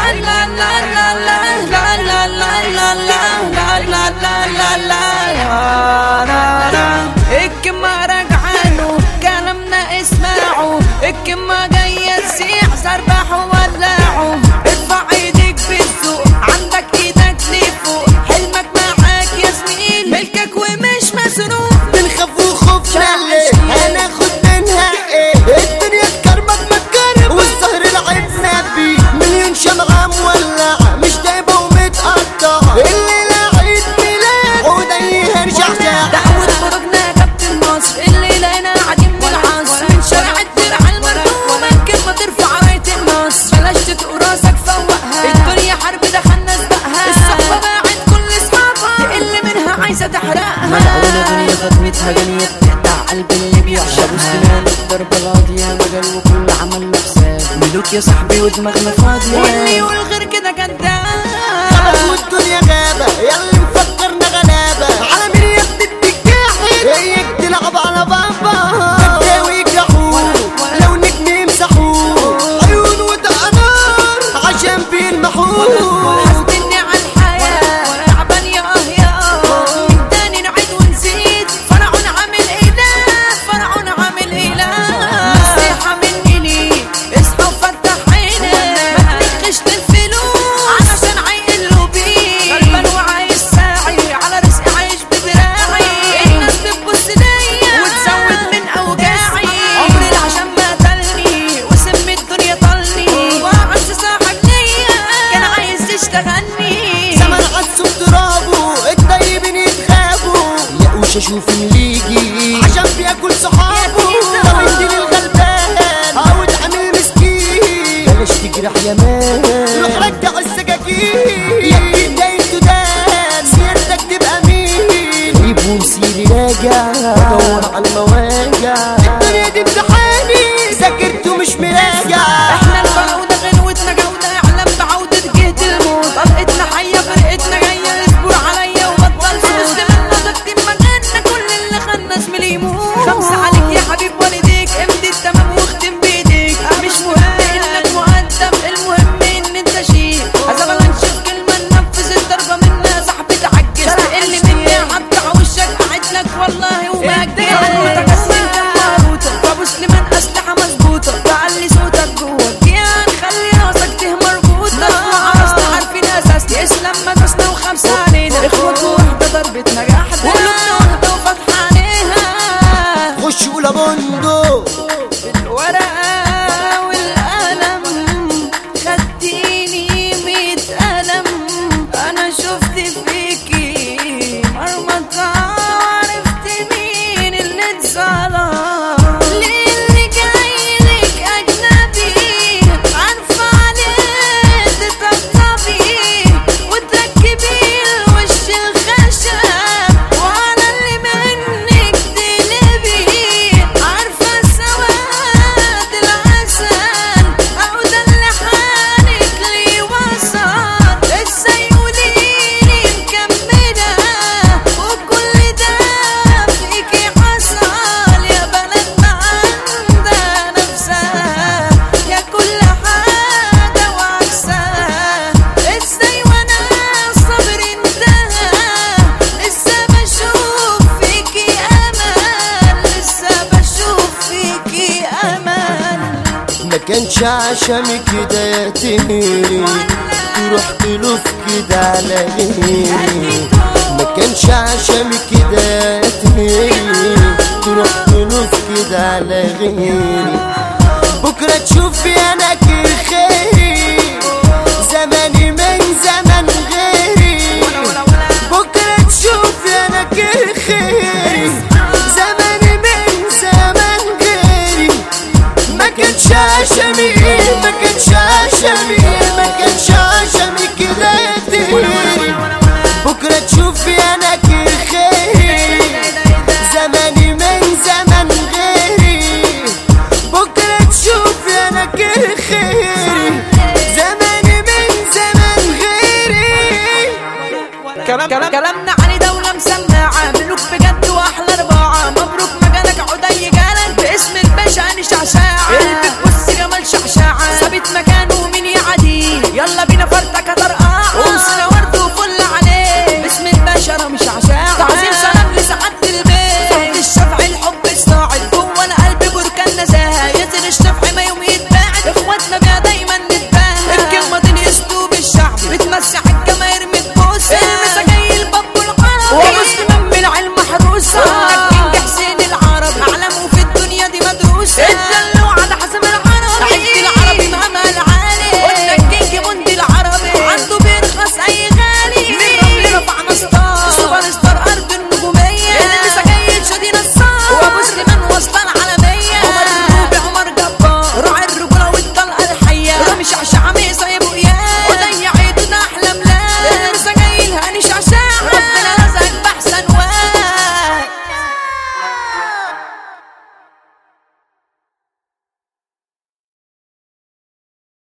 لا لا لا لا لا لا لا لا لا لا لا لا لا يا لا لا الكما رجعانه كلامنا اسمعوا الكما جاية تسيح سربح وولعوا ارفع ايديك بالذوق عندك ايدك لفوق حلمك معاك يا زميل ملكك ومش مسروق بنخاف وخوفنا ليه هناخد منها ايه الدنيا تكرمك ما تكرم والسهر لعبنا بيه مليون شمعة مولعة مش دايبة ومتقطعة الليلة عيد ميلاد عودي هرجع دعوة خروجنا يا كابتن مصر الليلة هنا قاعدين من العصر من شارع الدرع المرحومة الكلمة ترفع راية النصر بلاش تتقوا راسك فوقها الدنيا حرب دخلنا سبقها الصحبة باعت كل اصحابها تقل منها عايزة تحرقها ملعونة دنيا خدمتها جنية بتقطع قلب اللي بيعشق سنان الضرب القاضية مجال وكل عمل له حساب ملوك يا صاحبي ودماغنا واللي فاضية يقول غير كده كداب خلاص والدنيا غابة يلا مفكرنا غلابة على مين يا ابني بتجاحد هيك تلعب على بابا بداوي يجرحوه لو نجم يمسحوه عيون وتقنار عشان بيلمحوه حاسدني على الحياة تعبان يا اه يا اه من تاني نعيد ونزيد فرعون عامل اله فرعون عامل اله نصيحة مني ليك اصحى وفتح عينك ما تنخش الفلوس علشان عيقلوا بيك غلبان وعايش ساعي على رزقي عايش بدراعي الناس بتبص ليا وتزود من اوجاعي عمري العشان ما قتلني وسم الدنيا طلني واعز صاحب ليا كان عايز يشتغلني زمن عزوا ترابه الطيبين يتخابوا يقوش اشوف اللي يجي عشان بياكل صحابه لو يديني الغلبان او تعمل مسكين بلاش تجرح يا مان روح رجع السكاكين يا ابني دايم تدان سيادتك تبقى مين جيب ومسيري راجع بدور على المواجع الدنيا دي امتحاني ذاكرت ومش مراجع احنا الفرعونة غنوتنا جودة اعلام بعودة جهة الموت طلقتنا حية فرقتنا جاية اصبر عليا وبطل صوت مسلمنا ضد مكاننا كل اللي خلنا زميلي يموت خمسة عليك يا حبيب والديك امضي التمام واختم بايديك مش مهم انك مقدم المهم ان انت شيء هذا بلا نشوف كلمة ننفذ الضربة منا صاحبي تعجز تقل مني هقطع وشك قاعد لك والله وما اجدع فابو سليمان اسلحه مظبوطه تعلي صوتك جوه الجيان خلي راسك ته مربوطه عرسنا عارفين اساسنا اسلام مدرسنا وخمسه علينا اخوات وحده ضربه نجاح قلوبنا واحده وفتحه عليها خش ولا بندق الورقه والقلم خدتيني ميت قلم انا شفت فيكي مرمطة وعرفت مين اللي اتظلم ليه اللي جايلك اجنبي عارفة عليه تطبطبي وتركبي الوش الخشب وعلى اللي منك تقلبي عارفة سواد العسل او ده اللي حالك لي وصل ازاي قوليلي مكملة وكل ده فيكي حصل يا بلد ما عندها نفسها يا كل حاجة وعكسها ازاي وانا الصبر انتهى لسه بشوف فيكي امل لسه بشوف فيكي امل ما كانش عشمي كده يا تهيري تروح تلف كده على غيري ما كانش عشمي كده يا تهيري تروح تلف كده على غيري بكرة تشوفي انا خيري زماني من زمن غيري بكرة تشوفي انا خيري زماني من زمن غيري ما كانش عشمي ما كانش عشمي ما كانش عشمي كده يديري بكرة تشوفي انا خيري زماني من زمن غيري بكرة تشوفي انا خيري زماني من زمن غيري كلام كلام كلامنا علي دولة مسمعة ملوك بجد واحلى رباعة مبروك مجالك عدي جالك باسم الباشا هاني شعشاعة قلبك بص جمال شعشاعة ثابت مكانه مين يعدي يلا بينا بلدنا بيها